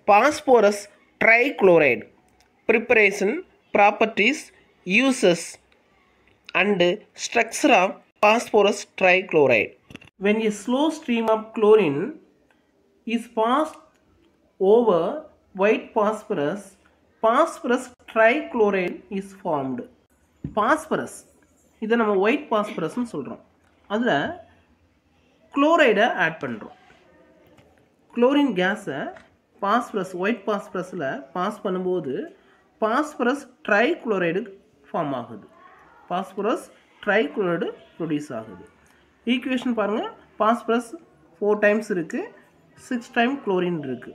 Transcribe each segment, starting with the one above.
phosphorus trichloride preparation properties uses and structure of phosphorus trichloride when a slow stream of chlorine is passed over white phosphorus phosphorus trichloride is formed phosphorus இதை நம்ம white பாஸ்பரஸ்னு சொல்கிறோம் அதில் குளோரைடை add பண்ணுறோம் chlorine கேஸை phosphorus white பாஸ்பரஸில் pass பண்ணும்போது பாஸ்பரஸ் ட்ரைக்ளோரைடு ஃபார்ம் ஆகுது பாஸ்பரஸ் ட்ரைக்ளோரைடு ப்ரொடியூஸ் ஆகுது ஈக்குவேஷன் பாருங்கள் பாஸ்பரஸ் ஃபோர் டைம்ஸ் இருக்குது சிக்ஸ் டைம் குளோரின் இருக்குது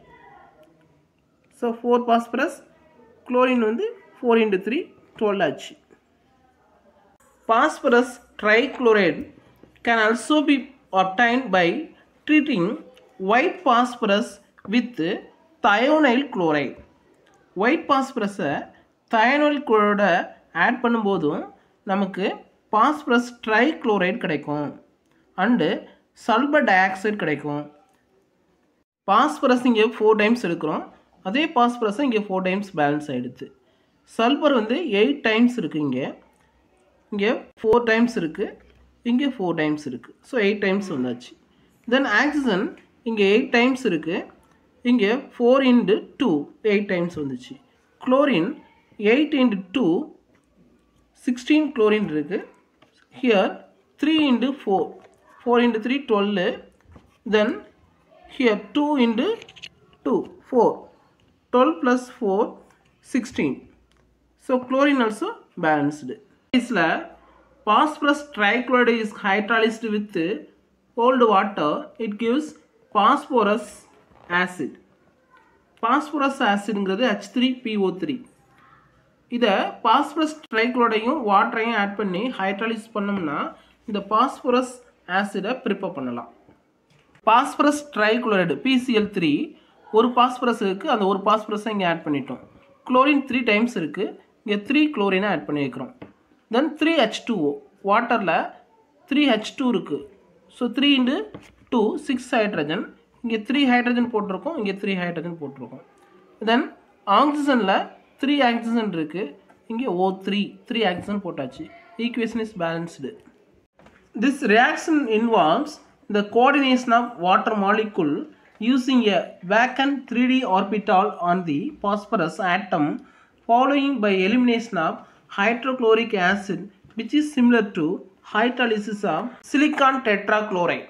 ஸோ ஃபோர் பாஸ்பரஸ் குளோரின் வந்து ஃபோர் இன்ட்டு த்ரீ டுவெல் ஆச்சு phosphorus trichloride can also be obtained by treating white phosphorus with thionyl chloride white பாஸ்பரஸை thionyl குளோரைடை add பண்ணும்போதும் நமக்கு phosphorus trichloride கிடைக்கும் and sulphur dioxide கிடைக்கும் phosphorus இங்கே four times எடுக்கிறோம் அதே பாஸ்பரஸை இங்கே ஃபோர் டைம்ஸ் பேலன்ஸ் ஆகிடுது சல்பர் வந்து எயிட் டைம்ஸ் இருக்குது இங்கே இங்கே ஃபோர் டைம்ஸ் இருக்குது இங்கே ஃபோர் டைம்ஸ் இருக்குது ஸோ எயிட் டைம்ஸ் வந்தாச்சு தென் ஆக்சிஜன் இங்கே எயிட் டைம்ஸ் இருக்குது இங்கே four into two eight times வந்துச்சு chlorine eight into two sixteen chlorine இருக்குது here three into four four into three twelve then here two into two four twelve plus four sixteen so chlorine also balanced இதில் phosphorus trichloride is hydrolyzed with cold water it gives phosphorus acid phosphorus acidங்கிறது H three PO three இதை phosphorus ட்ரைக்ளோடையும் வாட்டரையும் add பண்ணி hydrolyse பண்ணோம்னா இந்த phosphorus ஆசிடை prepare பண்ணலாம் பாஸ்பரஸ் ட்ரைக்ளோரைடு பிசிஎல் த்ரீ ஒரு பாஸ்பரஸ் இருக்குது அந்த ஒரு பாஸ்பரஸை இங்கே ஆட் பண்ணிட்டோம் குளோரின் த்ரீ டைம்ஸ் இருக்குது இங்கே த்ரீ குளோரினை ஆட் பண்ணி வைக்கிறோம் தென் த்ரீ ஹெச் டூஓ வாட்டரில் த்ரீ ஹெச் டூ இருக்குது so three into two six hydrogen இங்கே த்ரீ ஹைட்ரஜன் போட்டிருக்கோம் இங்கே த்ரீ ஹைட்ரஜன் போட்டிருக்கோம் தென் ஆக்சிஜனில் த்ரீ ஆக்சிஜன் இருக்குது இங்கே ஓ த்ரீ த்ரீ ஆக்சிஜன் போட்டாச்சு equation is balanced This reaction involves the coordination of water molecule using a vacant 3D orbital on the phosphorus atom following by elimination of hydrochloric acid which is similar to hydrolysis of silicon tetrachloride.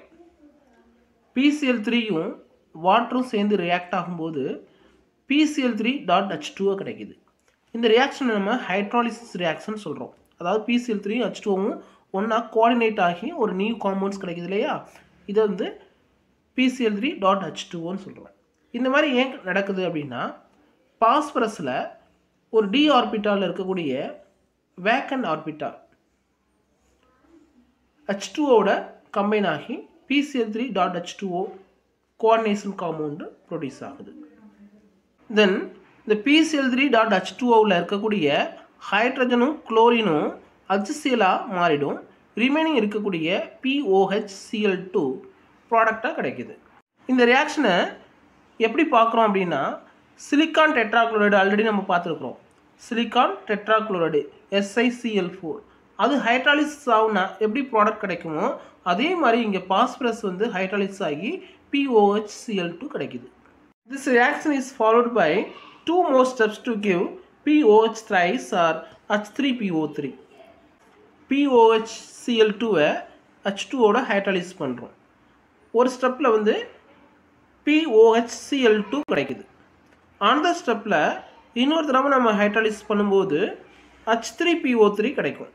PCL த்ரீயும் வாட்டரும் சேர்ந்து react ஆகும்போது PCl three dot H டூவை கிடைக்குது இந்த ரியாக்ஷனை நம்ம hydrolysis reaction சொல்கிறோம் அதாவது பிசிஎல் த்ரீ ஹச் டூவும் ஒன்றா கோஆர்டினேட் ஆகி ஒரு நியூ காம்பவுண்ட்ஸ் கிடைக்குது இல்லையா இதை வந்து பிசிஎல் த்ரீ டாட் ஹச் டூன்னு சொல்கிறோம் இந்த மாதிரி ஏன் நடக்குது அப்படின்னா பாஸ்பரஸில் ஒரு டி ஆர்பிட்டாலில் இருக்கக்கூடிய வேக்கண்ட் ஆர்பிட்டால் ஹச் டூவோட கம்பைன் ஆகி PCL three dot H two O coordination compound produce ஆகுது தென் இந்த பிசிஎல் த்ரீ டாட் ஹச் டூஓவில் இருக்கக்கூடிய ஹைட்ரஜனும் குளோரினும் அச்சிசியலாக மாறிடும் ரிமைனிங் இருக்கக்கூடிய பிஓஹெச் சிஎல் டூ ப்ராடக்டாக கிடைக்குது இந்த ரியாக்ஷனை எப்படி பார்க்குறோம் அப்படின்னா சிலிக்கான் டெட்ராக்ளோரைடு ஆல்ரெடி நம்ம பார்த்துருக்குறோம் சிலிக்கான் டெட்ராக்ளோரைடு எஸ்ஐசிஎல் ஃபோர் அது ஹைட்ராலிசிஸ் ஆகுனா எப்படி ப்ராடக்ட் கிடைக்குமோ அதே மாதிரி இங்கே பாஸ்பரஸ் வந்து ஹைட்ராலிசிஸ் ஆகி பிஓஹெச் சிஎல் டூ கிடைக்குது this reaction is followed by two more steps to give POH thrice or H three PO three POH CL டூவை ஹச் டூவோட ஹைட்ராலிஸ் பண்ணுறோம் ஒரு ஸ்டெப்பில் வந்து பிஓஹெச் சிஎல் டூ கிடைக்குது அந்த ஸ்டெப்பில் இன்னொரு தடவை நம்ம ஹைட்ராலிஸ் பண்ணும்போது ஹச் த்ரீ பிஓ த்ரீ கிடைக்கும்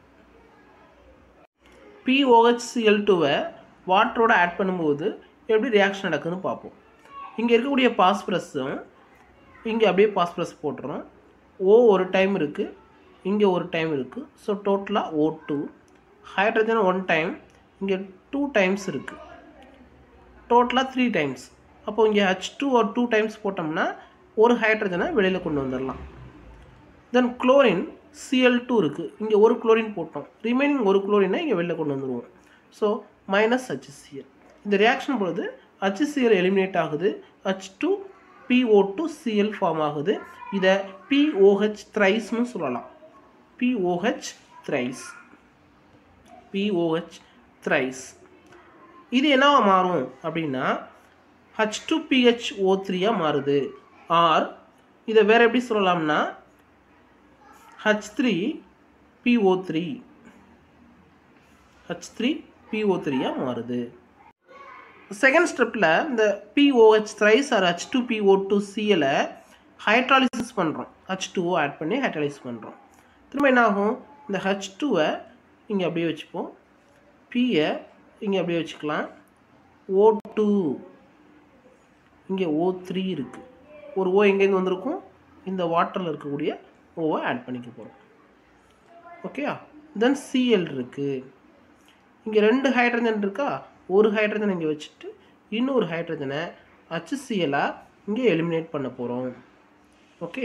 பிஓஹெச் சிஎல் டூவை வாட்டரோட ஆட் பண்ணும்போது எப்படி ரியாக்ஷன் நடக்குதுன்னு பார்ப்போம் இங்கே இருக்கக்கூடிய பாஸ்பரஸும் இங்கே அப்படியே பாஸ்பரஸ் போட்டுறோம் ஓ ஒரு டைம் இருக்குது இங்கே ஒரு டைம் இருக்குது ஸோ டோட்டலாக O two hydrogen one time இங்கே டூ டைம்ஸ் இருக்குது டோட்டலாக த்ரீ டைம்ஸ் அப்போ இங்கே ஹச் டூ ஒரு டூ டைம்ஸ் போட்டோம்னா ஒரு ஹைட்ரஜனை வெளியில் கொண்டு வந்துடலாம் தென் குளோரின் சிஎல் டூ இருக்குது இங்கே ஒரு குளோரின் போட்டோம் ரிமைனிங் ஒரு குளோரினை இங்கே வெளியில் கொண்டு வந்துடுவோம் ஸோ மைனஸ் ஹச்சிசிஎல் இந்த ரியாக்ஷன் பொழுது ஹச்சிசிஎல் எலிமினேட் ஆகுது H two PO two CL form ஆகுது இதை பிஓஹெச் த்ரைஸ்னு சொல்லலாம் பிஓஹெச் த்ரைஸ் பிஓஹெச் த்ரைஸ் இது என்னவா மாறும் அப்படின்னா ஹச் டூ பிஹெச் ஓ த்ரீயாக மாறுது ஆர் இதை வேறு எப்படி சொல்லலாம்னா H three PO three H three PO த்ரீயாக மாறுது செகண்ட் ஸ்டெப்பில் இந்த POH thrice or H two PO two சிஎலை ஹைட்ராலிசிஸ் பண்ணுறோம் ஹச் டூஓ ஆட் பண்ணி ஹைட்ராலிசிஸ் பண்ணுறோம் திரும்ப என்ன ஆகும் இந்த ஹச் டூவை இங்கே அப்படியே வச்சுப்போம் பியை இங்கே அப்படியே வச்சுக்கலாம் ஓ டூ இங்கே ஓ த்ரீ இருக்குது ஒரு ஓ எங்கேருந்து வந்திருக்கும் இந்த வாட்டரில் இருக்கக்கூடிய ஓவை ஆட் பண்ணிக்க போகிறோம் ஓகேயா தென் சிஎல் இருக்குது இங்கே ரெண்டு ஹைட்ரஜன் இருக்கா ஒரு ஹைட்ரஜன் இங்கே வச்சுட்டு இன்னொரு ஹைட்ரஜனை HCl-ஆ இங்கே எலிமினேட் பண்ண போகிறோம் ஓகே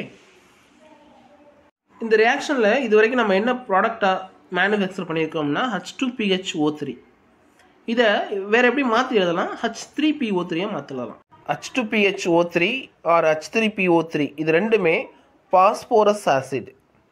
இந்த ரியாக்ஷனில் இது வரைக்கும் நம்ம என்ன ப்ராடக்டாக மேனுஃபேக்சர் பண்ணியிருக்கோம்னா H two PH O three இதை வேறு எப்படி மாற்றி எழுதலாம் ஹச் த்ரீ பி ஓ த்ரீயாக மாற்றலாம் H two PH O three or H three P O three இது ரெண்டுமே phosphorus acid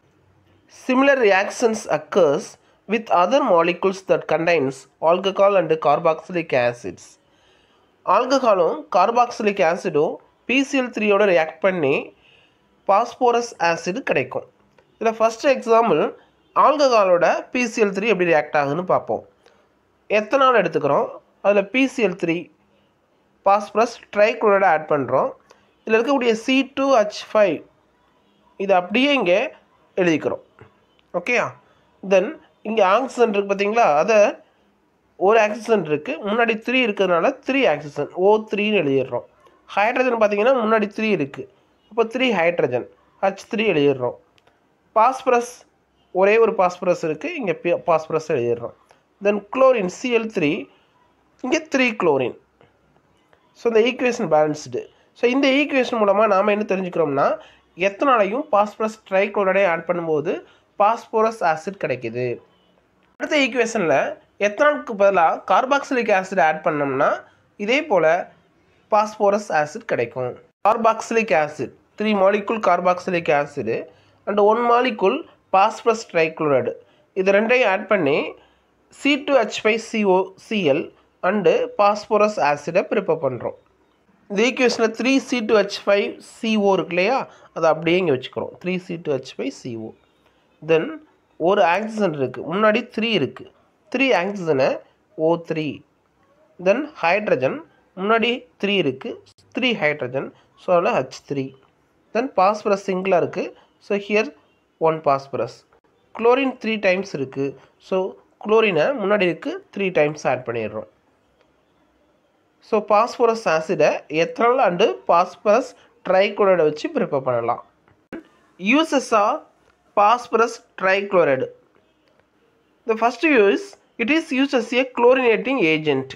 Similar reactions occurs with other molecules that contains alcohol and carboxylic acids. ஆல்கஹாலும் கார்பாக்சிலிக் ஆசிடும் பிசிஎல் த்ரீயோட react பண்ணி phosphorus acid கிடைக்கும் இதில் ஃபஸ்ட் எக்ஸாம்பிள் ஆல்கஹாலோட PCL three எப்படி ரியாக்ட் ஆகுதுன்னு பார்ப்போம் எத்தனால் எடுத்துக்கிறோம் அதில் பிசிஎல் த்ரீ பாஸ்பரஸ் ட்ரைக்ளோரைடை ஆட் பண்ணுறோம் இதில் இருக்கக்கூடிய சி டூ ஹச் ஃபைவ் இது அப்படியே இங்கே எழுதிக்கிறோம் ஓகேயா தென் இங்கே ஆக்சிஜன் இருக்குது பார்த்தீங்களா அதை ஒரு ஆக்சிஜன் இருக்குது முன்னாடி த்ரீ இருக்கிறதுனால த்ரீ ஆக்சிஜன் ஓ த்ரீன்னு எழுதிடுறோம் ஹைட்ரஜன் பார்த்தீங்கன்னா முன்னாடி த்ரீ இருக்குது அப்போ த்ரீ ஹைட்ரஜன் ஹச் த்ரீ எழுதிடுறோம் பாஸ்பரஸ் ஒரே ஒரு பாஸ்பரஸ் இருக்குது இங்கே பாஸ்பரஸ் எழுதிடுறோம் தென் குளோரின் சிஎல் த்ரீ இங்கே த்ரீ குளோரின் ஸோ இந்த ஈக்குவேஷன் பேலன்ஸ்டு ஸோ இந்த ஈக்குவேஷன் மூலமாக நாம் என்ன தெரிஞ்சுக்கிறோம்னா எத்தனாலையும் பாஸ்பரஸ் ட்ரைக்ளோரைடையும் ஆட் பண்ணும்போது பாஸ்போரஸ் ஆசிட் கிடைக்குது அடுத்த ஈக்குவேஷனில் எத்தனாலுக்கு பதிலாக கார்பாக்சிலிக் ஆசிட் ஆட் பண்ணோம்னா இதே போல் பாஸ்போரஸ் ஆசிட் கிடைக்கும் carboxylic acid three molecule carboxylic acid and one molecule phosphorus trichloride இது ரெண்டையும் ஆட் பண்ணி C two H five CO CL and phosphorous ஆசிடை prepare பண்ணுறோம் இந்த ஈக்குவேஷனில் three C two H five CO இருக்கு இல்லையா அதை அப்படியே இங்கே வச்சுக்கிறோம் three C two H five CO தென் ஒரு ஆக்சிஜன் இருக்குது முன்னாடி த்ரீ இருக்குது த்ரீ ஆக்சிஜனை ஓ த்ரீ தென் ஹைட்ரஜன் முன்னாடி த்ரீ இருக்குது த்ரீ ஹைட்ரஜன் ஸோ அதில் ஹச் த்ரீ தென் பாஸ்பரஸ் சிங்கிளாக இருக்குது so here one phosphorus chlorine three times இருக்குது ஸோ குளோரினை முன்னாடி இருக்குது த்ரீ டைம்ஸ் ஆட் பண்ணிடுறோம் so phosphorus ஆசிடை ethanol and phosphorus ட்ரைக்ளோரைடை வச்சு ப்ரிப்பேர் பண்ணலாம் uses of phosphorus trichloride The first use, it is used as a chlorinating agent.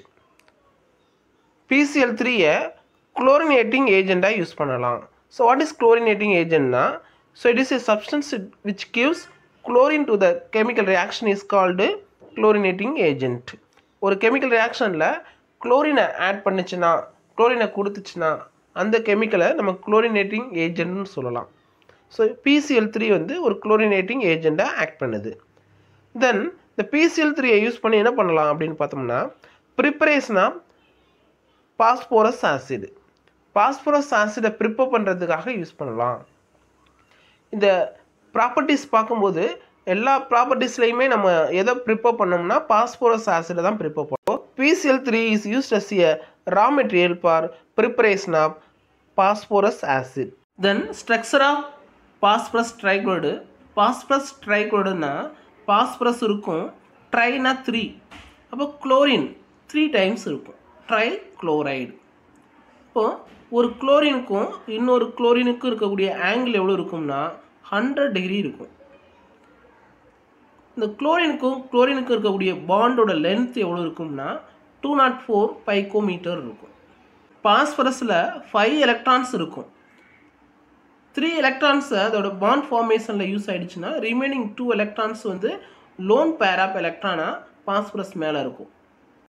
PCl3-யை chlorinating agent-ஆ use பண்ணலாம் so what is chlorinating agent-னா so it is a substance which gives chlorine to the chemical reaction is called chlorinating agent. ஒரு chemical ரியாக்ஷனில் குளோரினை add பண்ணுச்சுன்னா குளோரினை கொடுத்துச்சுன்னா அந்த கெமிக்கலை நம்ம குளோரினேட்டிங் ஏஜென்ட்னு சொல்லலாம் so PCl three வந்து ஒரு குளோரினேட்டிங் ஏஜெண்ட்டாக act பண்ணுது தென் இந்த பிசிஎல் த்ரீயை யூஸ் பண்ணி என்ன பண்ணலாம் அப்படின்னு பார்த்தோம்னா preparation of phosphorous acid phosphorous ஆசிடை prepare பண்ணுறதுக்காக யூஸ் பண்ணலாம் இந்த ப்ராப்பர்ட்டிஸ் பார்க்கும்போது எல்லா ப்ராப்பர்ட்டிஸ்லையுமே நம்ம எதை ப்ரிப்பேர் பண்ணோம்னா பாஸ்போரஸ் ஆசிடை தான் ப்ரிப்பேர் பண்ணுவோம் PCl three is used as a raw material for preparation of phosphorous acid then structure of phosphorus ட்ரைக்ளோடு phosphorus ட்ரைக்ளோடுனா phosphorus இருக்கும் ட்ரைனா த்ரீ அப்போ குளோரின் த்ரீ டைம்ஸ் இருக்கும் ட்ரை குளோரைடு இப்போது ஒரு குளோரினுக்கும் இன்னொரு குளோரினுக்கும் இருக்கக்கூடிய ஆங்கிள் எவ்வளோ இருக்கும்னா ஹண்ட்ரட் டிகிரி இருக்கும் இந்த குளோரினுக்கும் குளோரினுக்கும் இருக்கக்கூடிய பாண்டோட லென்த் எவ்வளோ இருக்கும்னா டூ நாட் ஃபோர் பைக்கோமீட்டர் இருக்கும் பாஸ்பரஸில் ஃபைவ் எலக்ட்ரான்ஸ் இருக்கும் த்ரீ எலக்ட்ரான்ஸை அதோட பாண்ட் ஃபார்மேஷனில் யூஸ் ஆயிடுச்சுன்னா ரிமைனிங் டூ எலக்ட்ரான்ஸ் வந்து லோன் பேர் ஆஃப் எலக்ட்ரானாக பாஸ்பரஸ் மேலே இருக்கும்